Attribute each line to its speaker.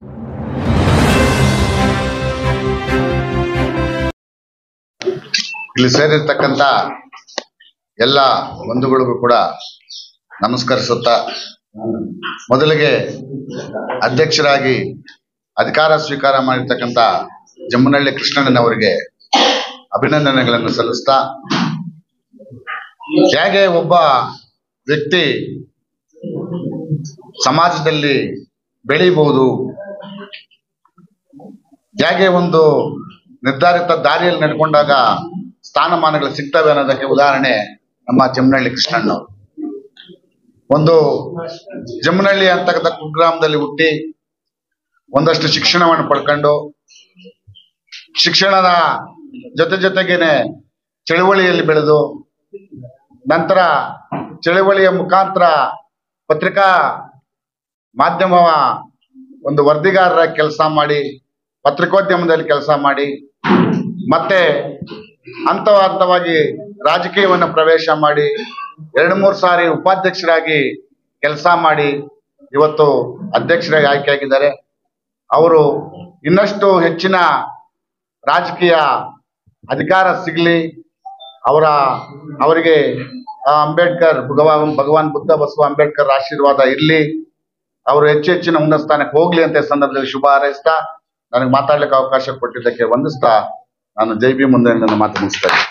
Speaker 1: ಇಲ್ಲಿ ಸೇರಿರ್ತಕ್ಕಂಥ ಎಲ್ಲ ಬಂಧುಗಳಿಗೂ ಕೂಡ ನಮಸ್ಕರಿಸುತ್ತಾ ಮೊದಲಿಗೆ ಅಧ್ಯಕ್ಷರಾಗಿ ಅಧಿಕಾರ ಸ್ವೀಕಾರ ಮಾಡಿರ್ತಕ್ಕಂಥ ಜಮ್ಮನಹಳ್ಳಿ ಕೃಷ್ಣಣ್ಣನವರಿಗೆ ಅಭಿನಂದನೆಗಳನ್ನು ಸಲ್ಲಿಸ್ತಾ ಹೇಗೆ ಒಬ್ಬ ವ್ಯಕ್ತಿ ಸಮಾಜದಲ್ಲಿ ಬೆಳೀಬಹುದು ಹೇಗೆ ಒಂದು ನಿರ್ಧಾರಿತ ದಾರಿಯಲ್ಲಿ ನಡ್ಕೊಂಡಾಗ ಸ್ಥಾನಮಾನಗಳು ಸಿಗ್ತವೆ ಅನ್ನೋದಕ್ಕೆ ಉದಾಹರಣೆ ನಮ್ಮ ಜಮ್ಮನಹಳ್ಳಿ ಕೃಷ್ಣಣ್ಣವರು ಒಂದು ಜಮ್ಮನಹಳ್ಳಿ ಅಂತಕ್ಕಂಥ ಕುಗ್ರಾಮದಲ್ಲಿ ಹುಟ್ಟಿ ಒಂದಷ್ಟು ಶಿಕ್ಷಣವನ್ನು ಪಡ್ಕೊಂಡು ಶಿಕ್ಷಣದ ಜೊತೆ ಜೊತೆಗೇನೆ ಚಳುವಳಿಯಲ್ಲಿ ಬೆಳೆದು ನಂತರ ಚಳುವಳಿಯ ಮುಖಾಂತರ ಪತ್ರಿಕಾ ಮಾಧ್ಯಮ ಒಂದು ವರದಿಗಾರರ ಕೆಲಸ ಮಾಡಿ ಪತ್ರಿಕೋದ್ಯಮದಲ್ಲಿ ಕೆಲಸ ಮಾಡಿ ಮತ್ತೆ ಹಂತ ಹಂತವಾಗಿ ರಾಜಕೀಯವನ್ನು ಪ್ರವೇಶ ಮಾಡಿ ಎರಡು ಮೂರು ಸಾರಿ ಉಪಾಧ್ಯಕ್ಷರಾಗಿ ಕೆಲಸ ಮಾಡಿ ಇವತ್ತು ಅಧ್ಯಕ್ಷರಾಗಿ ಆಯ್ಕೆಯಾಗಿದ್ದಾರೆ ಅವರು ಇನ್ನಷ್ಟು ಹೆಚ್ಚಿನ ರಾಜಕೀಯ ಅಧಿಕಾರ ಸಿಗಲಿ ಅವರ ಅವರಿಗೆ ಆ ಅಂಬೇಡ್ಕರ್ ಭಗವಾನ್ ಭಗವಾನ್ ಬುದ್ಧ ಬಸವ ಅಂಬೇಡ್ಕರ್ ಆಶೀರ್ವಾದ ಇರಲಿ ಅವರು ಹೆಚ್ಚು ಹೆಚ್ಚಿನ ಉನ್ನತ ಸ್ಥಾನಕ್ಕೆ ಹೋಗ್ಲಿ ಅಂತ ಈ ಸಂದರ್ಭದಲ್ಲಿ ಶುಭ ಹಾರೈಸ್ತಾ ನನಗೆ ಮಾತಾಡ್ಲಿಕ್ಕೆ ಅವಕಾಶ ಕೊಟ್ಟಿದ್ದಕ್ಕೆ ವಂದಿಸ್ತಾ ನಾನು ಜೈ ಭೀಮ್ ಮುಂದೆ ನನ್ನ ಮಾತು ಮುಗಿಸ್ತಾ ಇದ್ದೀನಿ.